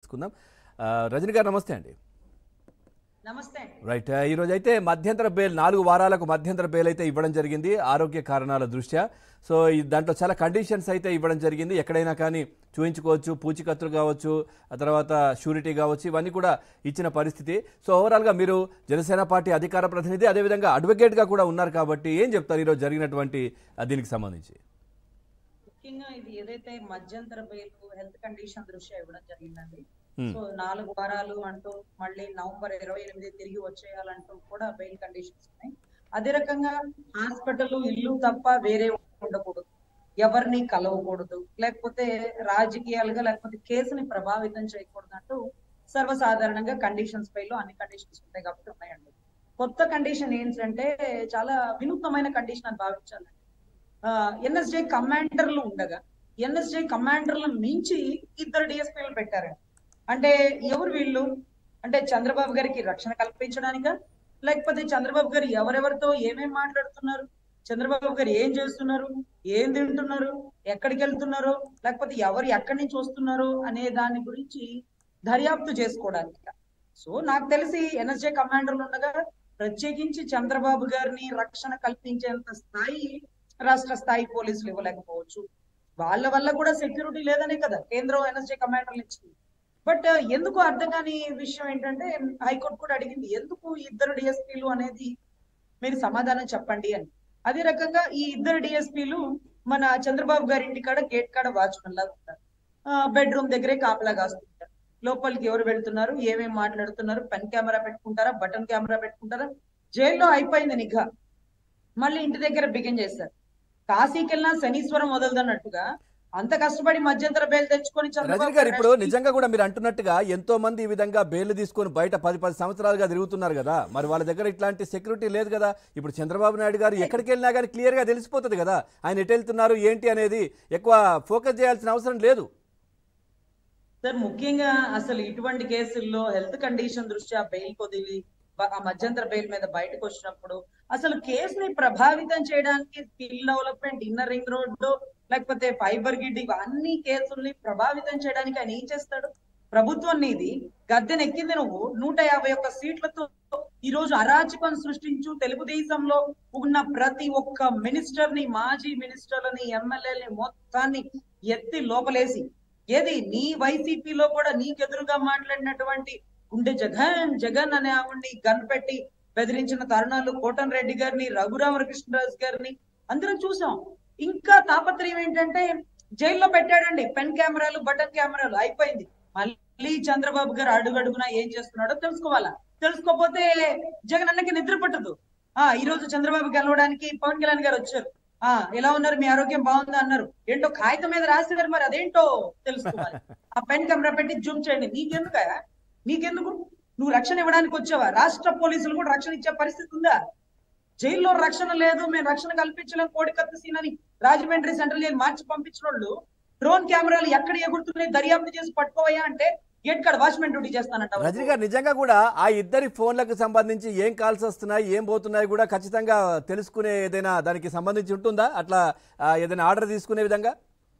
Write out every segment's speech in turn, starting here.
తెలుసుకుందాం ఆ, రజనీ గారు నమస్తే అండి నమస్తే అండి రైట్ ఈ రోజు అయితే మధ్యంతర బెయిల్ నాలుగు వారాలకు మధ్యంతర బెయిల్ అయితే ఇవ్వడం జరిగింది ఆరోగ్య కారణాల దృష్ట్యా సో ఈ దాంట్లో చాలా కండిషన్స్ అయితే ఇవ్వడం జరిగింది ఎక్కడైనా కానీ చూయించుకోవచ్చు పూచికత్తులు కావచ్చు ఆ తర్వాత షూరిటీ కావచ్చు ఇవన్నీ కూడా ఇచ్చిన పరిస్థితి సో ఓవరాల్గా మీరు జనసేన పార్టీ అధికార ప్రతినిధి అదేవిధంగా అడ్వకేట్గా కూడా ఉన్నారు కాబట్టి ఏం చెప్తారు ఈరోజు జరిగినటువంటి ఆ, దీనికి సంబంధించి ముఖ్యంగా ఇది ఏదైతే మధ్యంతర బెయిల్ హెల్త్ కండిషన్ దృష్ట్యా ఇవ్వడం జరిగిందండి Hmm. సో నాలుగు వారాలు అంటూ మళ్ళీ నవంబర్ ఇరవై ఎనిమిది తిరిగి వచ్చేయాలంటూ కూడా బెయిల్ కండిషన్స్ ఉన్నాయి అదే రకంగా హాస్పిటల్ ఇల్లు తప్ప వేరే ఉండకూడదు ఎవరిని కలవకూడదు లేకపోతే రాజకీయాలుగా లేకపోతే కేసుని ప్రభావితం చేయకూడదు అంటూ సర్వసాధారణంగా కండిషన్స్ పైలో అన్ని కండిషన్స్ ఉంటాయి కాబట్టి ఉన్నాయండి కొత్త కండిషన్ ఏంటంటే చాలా వినూత్నమైన కండిషన్ అని భావించాలండి ఎన్ఎస్జే కమాండర్లు ఉండగా ఎన్ఎస్జే కమాండర్లను మించి ఇద్దరు డిఎస్పీలు పెట్టారండి అంటే ఎవరు వీళ్ళు అంటే చంద్రబాబు గారికి రక్షణ కల్పించడానికా లేకపోతే చంద్రబాబు గారు ఎవరెవరితో ఏమేం మాట్లాడుతున్నారు చంద్రబాబు గారు ఏం చేస్తున్నారు ఏం తింటున్నారు ఎక్కడికి వెళ్తున్నారు లేకపోతే ఎవరు ఎక్కడి నుంచి వస్తున్నారు అనే దాని గురించి దర్యాప్తు చేసుకోవడానికి సో నాకు తెలిసి ఎన్ఎస్జే కమాండర్లు ఉండగా ప్రత్యేకించి చంద్రబాబు గారిని రక్షణ కల్పించేంత స్థాయి రాష్ట్ర స్థాయి పోలీసులు ఇవ్వలేకపోవచ్చు వాళ్ళ వల్ల కూడా సెక్యూరిటీ లేదనే కదా కేంద్రం ఎన్ఎస్జే కమాండర్లు ఇచ్చింది బట్ ఎందుకు అర్థం కాని విషయం ఏంటంటే హైకోర్టు కూడా అడిగింది ఎందుకు ఇద్దరు డిఎస్పీలు అనేది మీరు సమాధానం చెప్పండి అని అదే రకంగా ఈ ఇద్దరు డిఎస్పీలు మన చంద్రబాబు గారి ఇంటి కాడ గేట్ కాడ వాచ్మెన్ లాగా ఉంటారు బెడ్రూమ్ దగ్గరే కాపలా కాస్తుంటారు లోపలికి ఎవరు వెళ్తున్నారు ఏమేమి మాట్లాడుతున్నారు పెన్ కెమెరా పెట్టుకుంటారా బటన్ కెమెరా పెట్టుకుంటారా జైల్లో అయిపోయింది నిఘా మళ్ళీ ఇంటి దగ్గర బిగిన్ చేశారు కాశీకి వెళ్ళినా శనీశ్వరం వదలదన్నట్టుగా అంత కష్టపడి మధ్యంతర బెయిల్ తెచ్చుకొని రజనీ చంద్రబాబు గారు ఇప్పుడు గారు నిజంగా కూడా మీరు అంటున్నట్టుగా ఎంతో మంది ఈ విధంగా బెయిల్ తీసుకొని బయట పది పది సంవత్సరాలుగా తిరుగుతున్నారు కదా మరి వాళ్ళ దగ్గర ఇట్లాంటి సెక్యూరిటీ లేదు కదా ఇప్పుడు చంద్రబాబు నాయుడు గారు ఎక్కడికి వెళ్ళినా కానీ క్లియర్ గా తెలిసిపోతుంది కదా ఆయన ఎటు వెళ్తున్నారు ఏంటి అనేది ఎక్కువ ఫోకస్ చేయాల్సిన అవసరం లేదు సార్ ముఖ్యంగా అసలు ఇటువంటి కేసుల్లో హెల్త్ కండిషన్ దృష్ట్యా బెయిల్ కొదిలి బ- ఆ మధ్యంతర బెయిల్ మీద బయటకు వచ్చినప్పుడు అసలు కేసుని ప్రభావితం చేయడానికి skill development inner ring road లేకపోతే ఫైబర్ గిడ్ ఇవన్నీ కేసుల్ని ప్రభావితం చేయడానికి ఆయన ఏం చేస్తాడు ప్రభుత్వం నీది గద్దెనెక్కింది నువ్వు నూట యాభై ఒక్క సీట్లతో ఈ రోజు అరాచకం సృష్టించు తెలుగుదేశంలో ఉన్న ప్రతి ఒక్క మినిస్టర్ ని మాజీ మినిస్టర్లని ఎమ్మెల్యేలని మొత్తాన్ని ఎత్తి లోపలేసి ఏది నీ వైసీపీలో కూడా నీకెదురుగా మాట్లాడినటువంటి గుండె జగన్ జగన్ అనే ఆవిడ్ని గన్ పెట్టి బెదిరించిన తరుణాలు కోటన్ రెడ్డి గారిని రఘురామకృష్ణరాజు గారిని అందరం చూసాం ఇంకా తాపత్రయం ఏంటంటే జైల్లో పెట్టాడండి పెన్ కెమెరాలు బటన్ కెమెరాలు అయిపోయింది మళ్ళీ చంద్రబాబు గారు అడుగడుగునా ఏం చేస్తున్నాడో తెలుసుకోవాలా తెలుసుకోకపోతే జగన్ అన్నకి నిద్ర పట్టదు ఆ ఈ రోజు చంద్రబాబు గెలవడానికి పవన్ కళ్యాణ్ గారు వచ్చారు ఆ ఎలా ఉన్నారు మీ ఆరోగ్యం బాగుందా అన్నారు ఏంటో కాగితం మీద రాసేవారు మరి అదేంటో తెలుసుకోవాలి ఆ పెన్ కెమెరా పెట్టి జూమ్ చేయండి నీకెందుక నీకెందుకు నువ్వు రక్షణ ఇవ్వడానికి వచ్చావా రాష్ట్ర పోలీసులు కూడా రక్షణ ఇచ్చే పరిస్థితి ఉందా జైల్లో రక్షణ లేదు మేము రక్షణ కల్పించలేం కోడికత్తి సీన్ అని రాజమండ్రి సెంట్రల్ జైలు మార్చి పంపించిన వాళ్ళు డ్రోన్ కెమెరాలు ఎక్కడ ఎగురుతున్నాయి దర్యాప్తు చేసి పట్టుకోవయ్యా అంటే గేట్ కాడ వాచ్మెన్ డ్యూటీ చేస్తానంట రజనీ గారు నిజంగా కూడా ఆ ఇద్దరి ఫోన్లకు సంబంధించి ఏం కాల్స్ వస్తున్నాయి ఏం పోతున్నాయి కూడా ఖచ్చితంగా తెలుసుకునే ఏదైనా దానికి సంబంధించి ఉంటుందా అట్లా ఆ, ఏదైనా ఆర్డర్ తీసుకునే విధంగా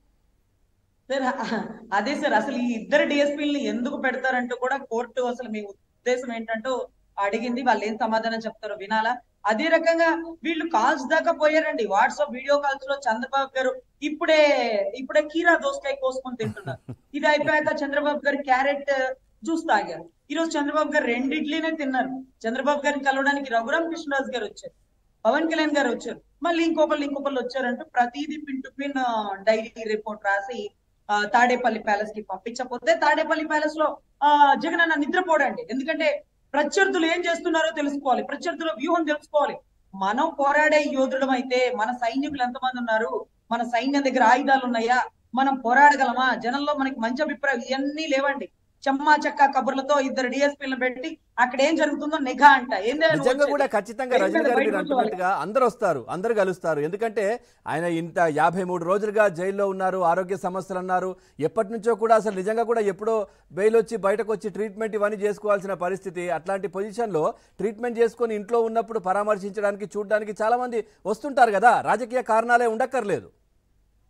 సార్ అదే సార్ అసలు ఈ ఇద్దరు డిఎస్పీలని ఎందుకు పెడతారంటూ కూడా కోర్టు అసలు మీ ఉద్దేశం ఏంటంటూ అడిగింది వాళ్ళు ఏం సమాధానం చెప్తారో వినాలా అదే రకంగా వీళ్ళు కాల్స్ దాకా పోయారండి వాట్సాప్ వీడియో కాల్స్ లో చంద్రబాబు గారు ఇప్పుడే ఇప్పుడే కీరా దోసకాయ కోసుకొని తింటున్నారు ఇది అయిపోయాక చంద్రబాబు గారు క్యారెట్ జ్యూస్ తాగారు ఈ రోజు చంద్రబాబు గారు రెండు ఇడ్లీనే తిన్నారు చంద్రబాబు గారిని కలవడానికి రఘురామ కృష్ణరాజు గారు వచ్చారు పవన్ కళ్యాణ్ గారు వచ్చారు మళ్ళీ ఇంకొకళ్ళు ఇంకొకళ్ళు వచ్చారంటూ ప్రతిదీ pin to pin diary report రాసి ఆ, తాడేపల్లి ప్యాలెస్ కి పంపించకపోతే తాడేపల్లి ప్యాలెస్ లో ఆ జగన్ అన్న నిద్రపోడండి ఎందుకంటే ప్రత్యర్థులు ఏం చేస్తున్నారో తెలుసుకోవాలి ప్రత్యర్థుల వ్యూహం తెలుసుకోవాలి మనం పోరాడే యోధులం అయితే మన సైనికులు ఎంతమంది ఉన్నారు మన సైన్యం దగ్గర ఆయుధాలు ఉన్నాయా మనం పోరాడగలమా జనంలో మనకి మంచి అభిప్రాయం ఇవన్నీ లేవండి చెమ్మా చెక్క కబుర్లతో ఇద్దరు డిఎస్పీలను పెట్టి అక్కడ ఏం జరుగుతుందో నిఘా అంట ఏందే నువ్వు నిజంగా వచ్చేది? కూడా ఖచ్చితంగా బయట రజనీ గారు బయట మీరు కూర్చోవాలి. అంటున్నట్టుగా అందరు వస్తారు అందరు కలుస్తారు ఎందుకంటే ఆయన ఇంత యాభై మూడు రోజులుగా జైల్లో ఉన్నారు ఆరోగ్య సమస్యలు అన్నారు ఎప్పటి నుంచో కూడా అసలు నిజంగా కూడా ఎప్పుడో బెయిల్ వచ్చి బయటకు వచ్చి ట్రీట్మెంట్ ఇవన్నీ చేసుకోవాల్సిన పరిస్థితి అట్లాంటి పొజిషన్లో ట్రీట్మెంట్ చేసుకొని ఇంట్లో ఉన్నప్పుడు పరామర్శించడానికి చూడడానికి చాలా మంది వస్తుంటారు కదా రాజకీయ కారణాలే ఉండక్కర్లేదు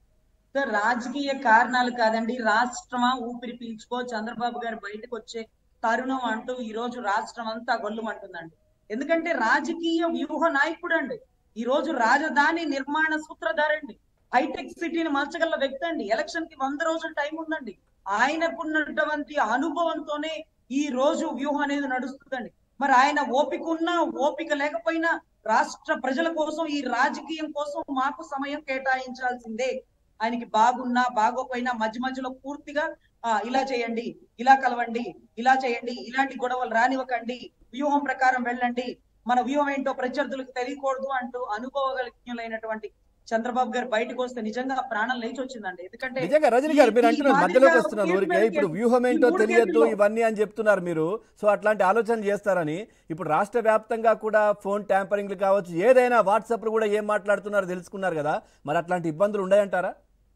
సార్ రాజకీయ కారణాలు కాదండి రాష్ట్రమా ఊపిరి పీల్చుకో చంద్రబాబు గారు బయటకు వచ్చే తరుణం అంటూ ఈ రోజు రాష్ట్రం అంతా గొల్లుమంటుందండి ఎందుకంటే రాజకీయ వ్యూహ నాయకుడు అండి ఈ రోజు రాజధాని నిర్మాణ సూత్రధారండి హైటెక్ సిటీని మలచగల వ్యక్తి అండి ఎలక్షన్ కి వంద రోజుల టైం ఉందండి ఆయనకున్నటువంటి అనుభవంతోనే ఈ రోజు వ్యూహం అనేది నడుస్తుందండి మరి ఆయన ఓపిక ఉన్నా ఓపిక లేకపోయినా రాష్ట్ర ప్రజల కోసం ఈ రాజకీయం కోసం మాకు సమయం కేటాయించాల్సిందే ఆయనకి బాగున్నా బాగోపోయినా మధ్య మధ్యలో పూర్తిగా ఆ ఇలా చేయండి ఇలా కలవండి ఇలా చేయండి ఇలాంటి గొడవలు రానివ్వకండి వ్యూహం ప్రకారం వెళ్ళండి మన వ్యూహం ఏంటో ప్రత్యర్థులకు తెలియకూడదు అంటూ అనుభవజ్ఞులైనటువంటి చంద్రబాబు గారు బయటకు వస్తే నిజంగా ప్రాణం లేచి వచ్చిందండి ఎందుకంటే నిజంగా రజనీ గారు మీరు ఈ- ఈ అంటున్నారు మాదిరిగా మధ్యలోకి వస్తున్నారు కేసు ఊరికే మీద ఇప్పుడు కేసు, వ్యూహం ఈ ఏంటో మూడు తెలియద్దు కేసుల్లో ఇవన్నీ అని చెప్తున్నారు మీరు సో అట్లాంటి ఆలోచన చేస్తారని ఇప్పుడు రాష్ట్ర వ్యాప్తంగా కూడా ఫోన్ ట్యాంపరింగ్లు కావచ్చు ఏదైనా వాట్సాప్లు కూడా ఏం మాట్లాడుతున్నారో తెలుసుకున్నారు కదా మరి అట్లాంటి ఇబ్బందులు ఉన్నాయంటారా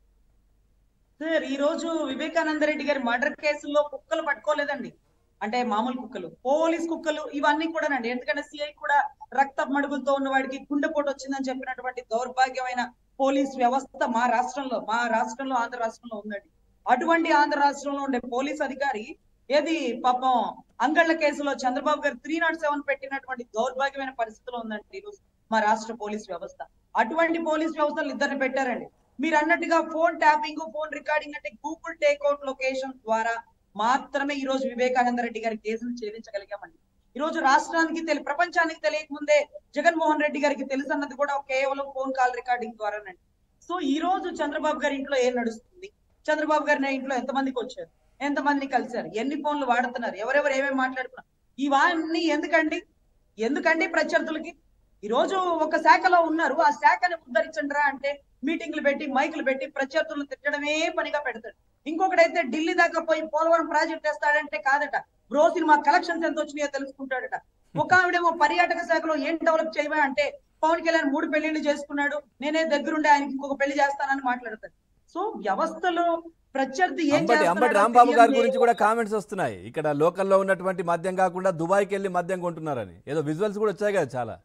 సార్ ఈ రోజు వివేకానంద రెడ్డి గారి మర్డర్ కేసుల్లో కుక్కలు పట్టుకోలేదండి అంటే మామూలు కుక్కలు పోలీస్ కుక్కలు ఇవన్నీ కూడానండి ఎందుకంటే సిఐ కూడా రక్త మడుగులతో ఉన్న వాడికి గుండెపోటు వచ్చిందని చెప్పినటువంటి దౌర్భాగ్యమైన పోలీస్ వ్యవస్థ మా రాష్ట్రంలో మా రాష్ట్రంలో ఆంధ్ర రాష్ట్రంలో ఉందండి అటువంటి ఆంధ్ర రాష్ట్రంలో ఉండే పోలీస్ అధికారి ఏది పాపం అంగళ్ళ కేసులో చంద్రబాబు గారు త్రీ నాట్ సెవెన్ పెట్టినటువంటి దౌర్భాగ్యమైన పరిస్థితిలో ఉందండి ఈరోజు మా రాష్ట్ర పోలీస్ వ్యవస్థ అటువంటి పోలీస్ వ్యవస్థలు ఇద్దరిని పెట్టారండి మీరు అన్నట్టుగా ఫోన్ ట్యాపింగ్ ఫోన్ రికార్డింగ్ అంటే గూగుల్ టేక్అవుట్ లొకేషన్ ద్వారా మాత్రమే ఈ రోజు వివేకానంద రెడ్డి గారి కేసును ఛేదించగలిగామండి ఈ రోజు రాష్ట్రానికి తెలి ప్రపంచానికి తెలియక ముందే జగన్మోహన్ రెడ్డి గారికి తెలుసన్నది కూడా కేవలం ఫోన్ కాల్ రికార్డింగ్ ద్వారానండి సో ఈ రోజు చంద్రబాబు గారి ఇంట్లో ఏం నడుస్తుంది చంద్రబాబు గారి ఇంట్లో ఎంతమందికి వచ్చారు ఎంతమందిని కలిశారు ఎన్ని ఫోన్లు వాడుతున్నారు ఎవరెవరు ఏమేమి మాట్లాడుతున్నారు ఇవన్నీ ఎందుకండి ఎందుకండి ప్రత్యర్థులకి ఈ రోజు ఒక శాఖలో ఉన్నారు ఆ శాఖని ఉద్ధరించండి రా అంటే మీటింగ్లు పెట్టి మైకులు పెట్టి ప్రత్యర్థులను తిట్టడమే పనిగా పెడతాడు ఇంకొకడైతే ఢిల్లీ దాకా పోయి పోలవరం ప్రాజెక్ట్ వేస్తాడంటే కాదట బ్రో సినిమా కలెక్షన్స్ ఎంత వచ్చినాయో తెలుసుకుంటాడట ఒక ఆవిడేమో పర్యాటక శాఖలో ఏం డెవలప్ చేయవా అంటే పవన్ కళ్యాణ్ మూడు పెళ్లిళ్ళు చేసుకున్నాడు నేనే దగ్గరుండి ఆయనకి ఇంకొక పెళ్లి చేస్తానని మాట్లాడతాడు సో వ్యవస్థలో ప్రత్యర్థి ఏం అంబటి అంబటి చేస్తున్నాడో రాంబాబు గారి తెలియని గురించి కూడా కామెంట్స్ వస్తున్నాయి ఇక్కడ లోకల్లో ఉన్నటువంటి మద్యం కాకుండా దుబాయ్కి వెళ్ళి మద్యం కొంటున్నారని ఏదో విజువల్స్ కూడా వచ్చాయి కదా చాలా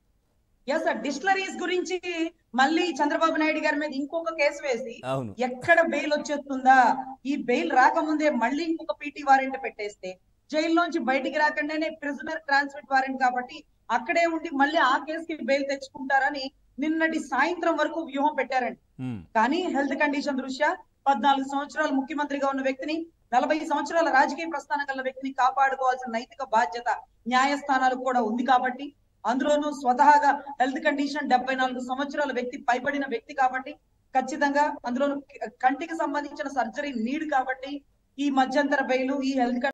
ఎస్ సార్ డిస్టిలరీస్ గురించి మళ్ళీ చంద్రబాబు నాయుడు గారి మీద ఇంకొక కేసు వేసి అవును ఎక్కడ బెయిల్ వచ్చేస్తుందా ఈ బెయిల్ రాకముందే మళ్ళీ ఇంకొక పీటీ వారెంట్ పెట్టేస్తే జైల్లోంచి బయటికి రాకుండానే ప్రిజనర్ ట్రాన్స్ఫర్ వారెంట్ కాబట్టి అక్కడే ఉండి మళ్ళీ ఆ కేసుకి బెయిల్ తెచ్చుకుంటారని నిన్నటి సాయంత్రం వరకు వ్యూహం పెట్టారండి ఉమ్. కానీ హెల్త్ కండిషన్ దృష్ట్యా పద్నాలుగు సంవత్సరాలు ముఖ్యమంత్రిగా ఉన్న వ్యక్తిని నలభై సంవత్సరాల రాజకీయ ప్రస్థానం గల వ్యక్తిని కాపాడుకోవాల్సిన నైతిక బాధ్యత న్యాయస్థానాలకు కూడా ఉంది కాబట్టి అందులోనూ స్వతహాగా హెల్త్ కండిషన్ డెబ్బై నాలుగు సంవత్సరాల వ్యక్తి పైబడిన వ్యక్తి కాబట్టి ఖచ్చితంగా అందులోనూ కంటికి సంబంధించిన సర్జరీ నీడ్ కాబట్టి ఈ మధ్యంతర బెయిల్ ఈ హెల్త్